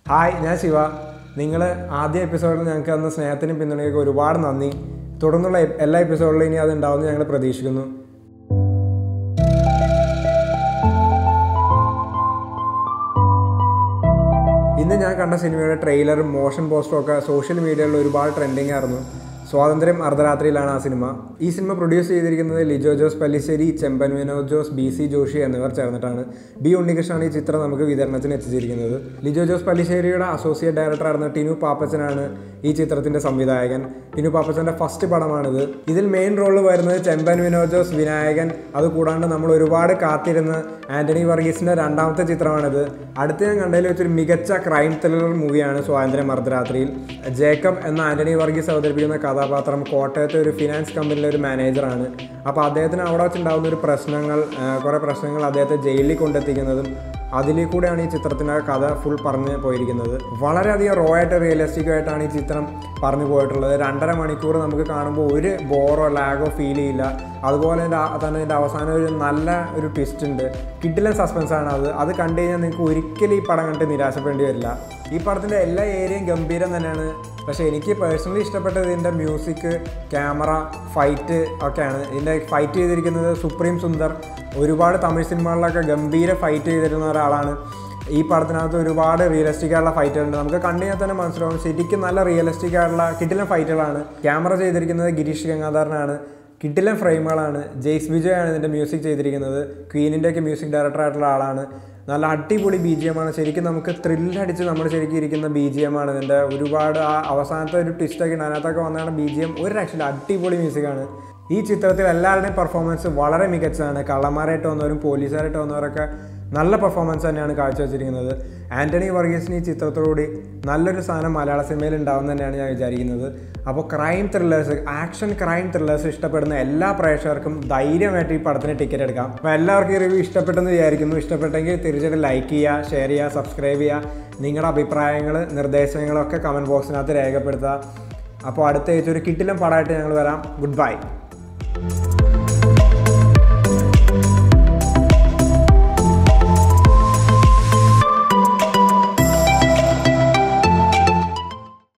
hi ഞാൻ ശിവ നിങ്ങൾ ആദ്യ എപ്പിസോഡിൽ ഞങ്ങൾക്ക് തന്ന സ്നേഹത്തിനും പിന്തുണയ്ക്ക് ഒരുപാട് നന്ദി തുടർന്നുള്ള എ- എല്ലാ എപ്പിസോഡിലും ഇനി അത് ഉണ്ടാവുമെന്ന് ഞങ്ങൾ പ്രതീക്ഷിക്കുന്നു ഇന്ന് ഞാൻ കണ്ട സിനിമയുടെ ട്രെയിലറും മോഷൻ പോസ്റ്ററും ഒക്കെ സോഷ്യൽ മീഡിയയിൽ ഒരുപാട് ട്രെൻഡിങ് ആയിരുന്നു സ്വാതന്ത്ര്യം അർദ്ധരാത്രിയിലാണ് ആ സിനിമ ഈ സിനിമ പ്രൊഡ്യൂസ് ചെയ്തിരിക്കുന്നത് ലിജോ ജോസ് പല്ലിശ്ശേരി ചെമ്പൻ വിനോദ് ജോസ് ബി സി ജോഷി എന്നിവർ ചേർന്നിട്ടാണ് ബി ഉണ്ണികൃഷ്ണനാണ് ഈ ചിത്രം നമുക്ക് വിതരണത്തിന് എത്തിച്ചിരിക്കുന്നത് ലിജോ ജോസ് പല്ലിശ്ശേരിയുടെ അസോസിയേറ്റ് ഡയറക്ടറായിരുന്ന ടിനു പാപ്പച്ചനാണ് ഈ ചിത്രത്തിന്റെ സംവിധായകൻ ടിനു പാപ്പച്ചന്റെ ഫസ്റ്റ് പടമാണിത് ഇതിൽ മെയിൻ റോള് വരുന്നത് ചെമ്പൻ വിനോദ് ജോസ് വിനായകൻ അതുകൂടാണ്ട് നമ്മൾ ഒരുപാട് കാത്തിരുന്ന് ആന്റണി വർഗീസിന്റെ രണ്ടാമത്തെ ചിത്രമാണിത് അടുത്ത് ഞാൻ കണ്ടതിൽ വെച്ചൊരു മികച്ച ക്രൈം ത്രില്ലർ മൂവിയാണ് സ്വാതന്ത്ര്യം അർദ്ധരാത്രിയിൽ ജേക്കബ് എന്ന ആന്റണി വർഗീസ് അവതരിപ്പിക്കുന്ന കഥാപാത്രം കോട്ടയത്തെ ഒരു ഫിനാൻസ് കമ്പനിയിലെ ഒരു മാനേജറാണ് അപ്പോൾ അദ്ദേഹത്തിന് അവിടെ വെച്ചുണ്ടാകുന്ന ഒരു പ്രശ്നങ്ങൾ ആ, കുറേ പ്രശ്നങ്ങൾ അദ്ദേഹത്തെ ജയിലിൽ കൊണ്ടെത്തിക്കുന്നതും അതിൽ കൂടെയാണ് ഈ ചിത്രത്തിൻ്റെ കഥ ഫുൾ പറഞ്ഞു പോയിരിക്കുന്നത് വളരെയധികം റോ ആയിട്ട് റിയലിസ്റ്റിക് ആയിട്ടാണ് ഈ ചിത്രം പറഞ്ഞു പോയിട്ടുള്ളത് രണ്ടര മണിക്കൂർ നമുക്ക് കാണുമ്പോൾ ഒരു ബോറോ ലാഗോ ഫീൽ ചെയ്യില്ല അതുപോലെ തന്നെ ആ- തന്നെ ഇതിൻ്റെ അവസാനം ഒരു നല്ല ഒരു ട്വിസ്റ്റ് ഉണ്ട് കിഡിലൻ സസ്പെൻസ് ആണ് അത് അത് കണ്ടു കഴിഞ്ഞാൽ നിങ്ങൾക്ക് ഒരിക്കലും ഈ പടം കണ്ട് നിരാശപ്പെടേണ്ടി വരില്ല ഈ പടത്തിൻ്റെ എല്ലാ ഏരിയയും ഗംഭീരം തന്നെയാണ് പക്ഷേ എനിക്ക് പേഴ്സണലി ഇഷ്ടപ്പെട്ടത് ഇതിൻ്റെ മ്യൂസിക് ക്യാമറ ഫൈറ്റ് ഒക്കെയാണ് ഇതിൻ്റെ ഫൈറ്റ് ചെയ്തിരിക്കുന്നത് സുപ്രീം സുന്ദർ ഒരുപാട് തമിഴ് സിനിമകളിലൊക്കെ ഗംഭീര ഫൈറ്റ് ചെയ്തിരുന്ന ഒരാളാണ് ഈ പടത്തിനകത്ത് ഒരുപാട് റിയലിസ്റ്റിക് ആയിട്ടുള്ള ഫൈറ്റുകളുണ്ട് നമുക്ക് കണ്ടു കഴിഞ്ഞാൽ തന്നെ മനസ്സിലാവും ശരിക്കും നല്ല റിയലിസ്റ്റിക് ആയിട്ടുള്ള കിട്ടിലൻ ഫൈറ്റുകളാണ് ക്യാമറ ചെയ്തിരിക്കുന്നത് ഗിരീഷ് ഗംഗാധരനാണ് കിട്ടിലൻ ഫ്രെയിമുകളാണ് ജെയ്സ് വിജയ് ആണ് ഇതിൻ്റെ മ്യൂസിക് ചെയ്തിരിക്കുന്നത് ക്വീനിൻ്റെയൊക്കെ മ്യൂസിക് ഡയറക്ടർ ആയിട്ടുള്ള ആളാണ് നല്ല അടിപൊളി ബി ജി എം ആണ് ശരിക്കും നമുക്ക് ത്രില്ലടിച്ച് നമ്മൾ ശരിക്കും ഇരിക്കുന്ന ബി ജി എം ആണ് ഇതിൻ്റെ ഒരുപാട് ആ അവസാനത്തെ ഒരു ട്വിസ്റ്റൊക്കെ ഉണ്ട് അതിനകത്തൊക്കെ വന്നാണ് ബി ജി എം ഒരു രക്ഷയില്ല അടിപൊളി മ്യൂസിക്കാണ് ഈ ചിത്രത്തിൽ എല്ലാവരുടെയും പെർഫോമൻസ് വളരെ മികച്ചതാണ് കള്ളന്മാരായിട്ട് വന്നവരും പോലീസുകാരായിട്ട് വന്നവരൊക്കെ നല്ല പെർഫോമൻസ് തന്നെയാണ് കാഴ്ചവെച്ചിരിക്കുന്നത് ആൻ്റണി വർഗീസിന് ഈ ചിത്രത്തോടുകൂടി നല്ലൊരു സാധനം മലയാള സിനിമയിൽ ഉണ്ടാവും തന്നെയാണ് ഞാൻ വിചാരിക്കുന്നത് അപ്പോൾ crime thrillers action crime thrillers ഇഷ്ടപ്പെടുന്ന എല്ലാ പ്രേക്ഷകർക്കും ധൈര്യമായിട്ട് ഈ പടത്തിന് ടിക്കറ്റ് എടുക്കാം അപ്പോൾ എല്ലാവർക്കും ഈ റിവ്യൂ ഇഷ്ടപ്പെട്ടെന്ന് വിചാരിക്കുന്നു ഇഷ്ടപ്പെട്ടെങ്കിൽ തീർച്ചയായിട്ടും ലൈക്ക് ചെയ്യുക ഷെയർ ചെയ്യുക സബ്സ്ക്രൈബ് ചെയ്യുക നിങ്ങളുടെ അഭിപ്രായങ്ങൾ നിർദ്ദേശങ്ങളൊക്കെ കമൻറ്റ് ബോക്സിനകത്ത് രേഖപ്പെടുത്തുക അപ്പോൾ അടുത്ത ആഴ്ച ഒരു കിട്ടിലും പടമായിട്ട് ഞങ്ങൾ വരാം ഗുഡ് ബൈ